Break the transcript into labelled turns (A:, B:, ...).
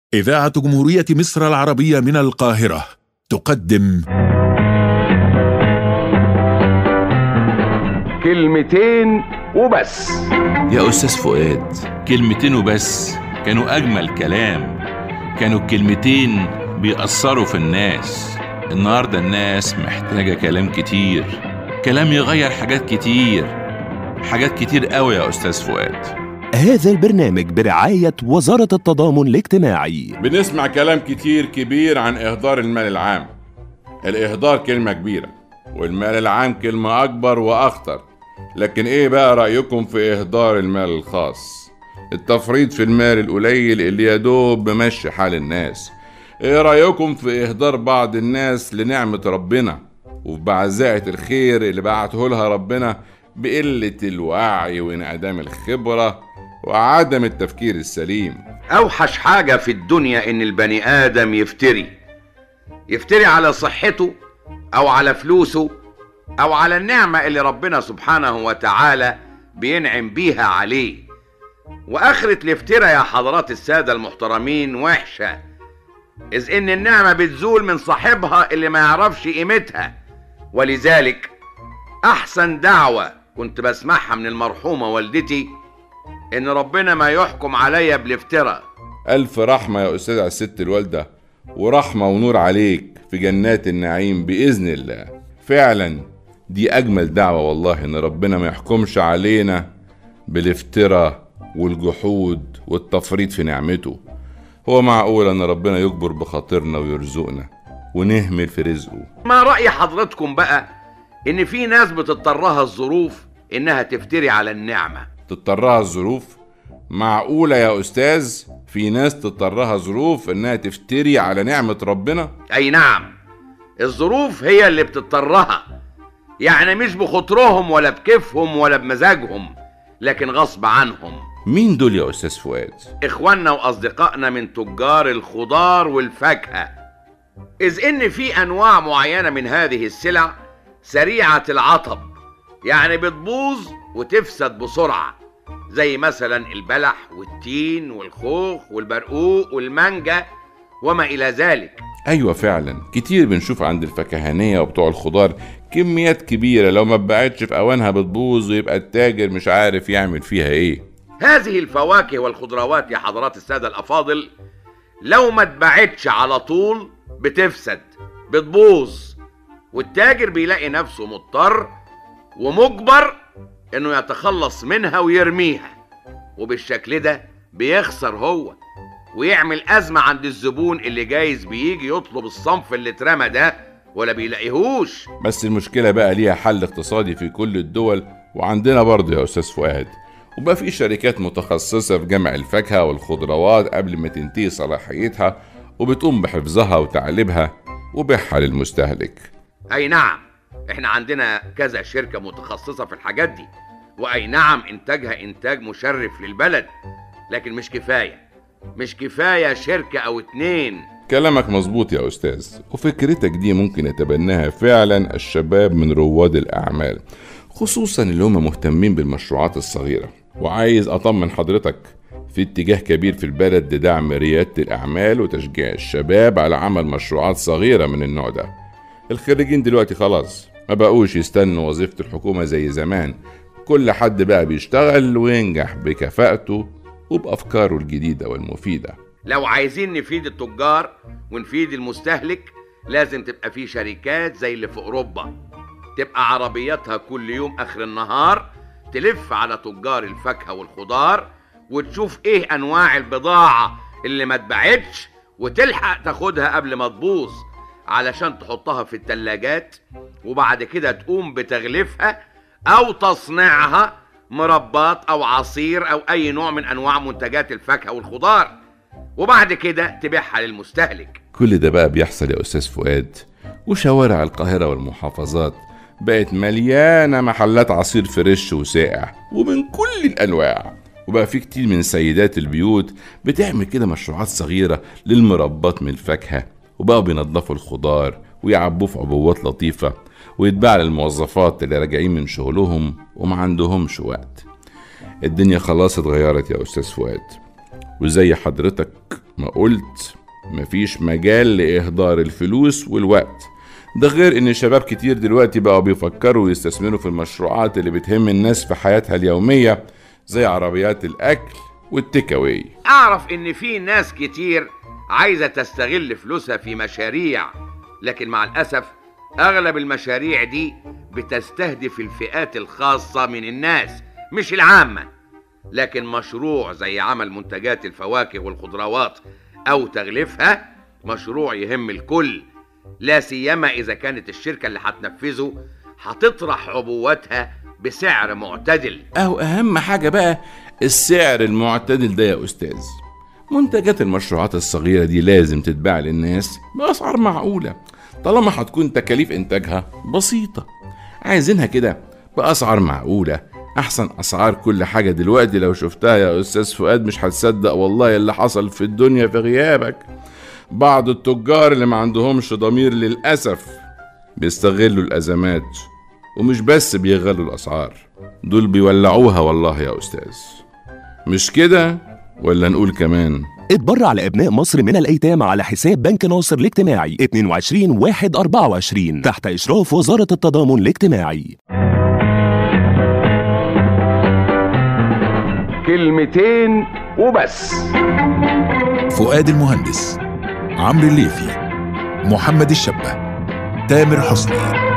A: إذاعة جمهورية مصر العربية من القاهرة تقدم
B: كلمتين وبس
C: يا أستاذ فؤاد كلمتين وبس كانوا أجمل كلام كانوا الكلمتين بيأثروا في الناس النهاردة الناس محتاجة كلام كتير كلام يغير حاجات كتير حاجات كتير قوي يا أستاذ فؤاد
D: هذا البرنامج برعاية وزارة التضامن الاجتماعي
E: بنسمع كلام كتير كبير عن إهدار المال العام الإهدار كلمة كبيرة والمال العام كلمة أكبر وأخطر لكن إيه بقى رأيكم في إهدار المال الخاص التفريط في المال القليل اللي يدوب بمشي حال الناس إيه رأيكم في إهدار بعض الناس لنعمة ربنا وفي بعزاءة الخير اللي بعته لها ربنا بقلة الوعي وانعدام الخبرة وعدم التفكير السليم
B: اوحش حاجة في الدنيا ان البني ادم يفتري يفتري على صحته او على فلوسه او على النعمة اللي ربنا سبحانه وتعالى بينعم بيها عليه واخرة الافتراء يا حضرات السادة المحترمين وحشة اذ ان النعمة بتزول من صاحبها اللي ما يعرفش قيمتها ولذلك احسن دعوة كنت بسمعها من المرحومة والدتي ان ربنا ما يحكم عليا بالافتراء
E: ألف رحمة يا أستاذ على الست الوالدة ورحمة ونور عليك في جنات النعيم بإذن الله فعلا دي أجمل دعوة والله إن ربنا ما يحكمش علينا بالافتراء والجحود والتفريط في نعمته هو معقول أن ربنا يجبر بخاطرنا ويرزقنا ونهمل في رزقه
B: ما رأي حضرتكم بقى ان في ناس بتضطرها الظروف انها تفتري على النعمة
E: تضطرها الظروف معقولة يا أستاذ في ناس تضطرها ظروف إنها تفتري على نعمة ربنا
B: اي نعم الظروف هي اللي بتضطرها يعني مش بخطرهم ولا بكيفهم ولا بمزاجهم لكن غصب عنهم
E: مين دول يا أستاذ فؤاد؟
B: اخواننا واصدقائنا من تجار الخضار والفاكهة اذ ان في انواع معينة من هذه السلع سريعة العطب يعني بتبوظ وتفسد بسرعة زي مثلا البلح والتين والخوخ والبرقوق والمانجا وما الى ذلك
E: أيوة فعلا كتير بنشوف عند الفكهانية وبتوع الخضار كميات كبيرة لو ما اتباعتش في أوانها بتبوظ ويبقى التاجر مش عارف يعمل فيها إيه
B: هذه الفواكه والخضروات يا حضرات السادة الأفاضل لو ما اتباعتش على طول بتفسد بتبوظ والتاجر بيلاقي نفسه مضطر ومجبر انه يتخلص منها ويرميها وبالشكل ده بيخسر هو ويعمل أزمة عند الزبون اللي جايز بيجي يطلب الصنف اللي اترمى ده ولا بيلاقيهوش
E: بس المشكلة بقى ليها حل اقتصادي في كل الدول وعندنا برضه يا أستاذ فؤاد وبقى في شركات متخصصة في جمع الفاكهة والخضروات قبل ما تنتهي صلاحيتها وبتقوم بحفظها وتعليبها وبيعها للمستهلك
B: أي نعم احنا عندنا كذا شركة متخصصة في الحاجات دي وأي نعم إنتاجها إنتاج مشرف للبلد لكن مش كفاية مش كفاية شركة أو اتنين
E: كلامك مظبوط يا أستاذ وفكرتك دي ممكن يتبناها فعلا الشباب من رواد الأعمال خصوصا اللي هم مهتمين بالمشروعات الصغيرة وعايز أطمن حضرتك في اتجاه كبير في البلد لدعم ريادة الأعمال وتشجيع الشباب على عمل مشروعات صغيرة من النوع ده الخريجين دلوقتي خلاص ما بقوش يستنوا وظيفة الحكومة زي زمان كل حد بقى بيشتغل وينجح بكفاءته وبأفكاره الجديدة والمفيدة
B: لو عايزين نفيد التجار ونفيد المستهلك لازم تبقى في شركات زي اللي في أوروبا تبقى عربياتها كل يوم آخر النهار تلف على تجار الفاكهة والخضار وتشوف ايه أنواع البضاعة اللي ما اتباعتش وتلحق تاخدها قبل ما تبوظ علشان تحطها في التلاجات وبعد كده تقوم بتغليفها أو تصنيعها مربات أو عصير أو أي نوع من أنواع منتجات الفاكهة والخضار وبعد كده تبيعها للمستهلك
E: كل ده بقى بيحصل يا أستاذ فؤاد وشوارع القاهرة والمحافظات بقت مليانة محلات عصير فريش وساقع ومن كل الأنواع وبقى في كتير من سيدات البيوت بتعمل كده مشروعات صغيرة للمربات من الفاكهة وبقوا بينضفوا الخضار ويعبوه في عبوات لطيفة ويتباع للموظفات اللي راجعين من شغلهم وما عندهمش وقت الدنيا خلاص اتغيرت يا أستاذ فؤاد وزي حضرتك ما قلت مفيش مجال لإهدار الفلوس والوقت ده غير إن شباب كتير دلوقتي بقوا بيفكروا يستثمروا في المشروعات اللي بتهم الناس في حياتها اليومية زي عربيات الأكل والتيك أواي
B: اعرف ان في ناس كتير عايزه تستغل فلوسها في مشاريع لكن مع الاسف اغلب المشاريع دي بتستهدف الفئات الخاصه من الناس مش العامه لكن مشروع زي عمل منتجات الفواكه والخضروات او تغليفها مشروع يهم الكل لا سيما اذا كانت الشركه اللي هتنفذه هتطرح عبواتها بسعر معتدل
E: أو أهم حاجة بقى السعر المعتدل ده يا أستاذ منتجات المشروعات الصغيرة دي لازم تتباع للناس بأسعار معقولة طالما هتكون تكاليف إنتاجها بسيطة عايزينها كده بأسعار معقولة أحسن أسعار كل حاجة دلوقتي لو شفتها يا أستاذ فؤاد مش هتصدق والله اللي حصل في الدنيا في غيابك بعض التجار اللي ما عندهمش ضمير للأسف بيستغلوا الأزمات ومش بس بيغلوا الأسعار دول بيولعوها والله يا أستاذ مش كده ولا نقول كمان
D: اتبرع لأبناء مصر من الأيتام على حساب بنك ناصر الاجتماعي 22 1 24 تحت إشراف وزارة التضامن الاجتماعي
B: كلمتين وبس
A: فؤاد المهندس عمرو الليثي محمد الشبة تامر حسني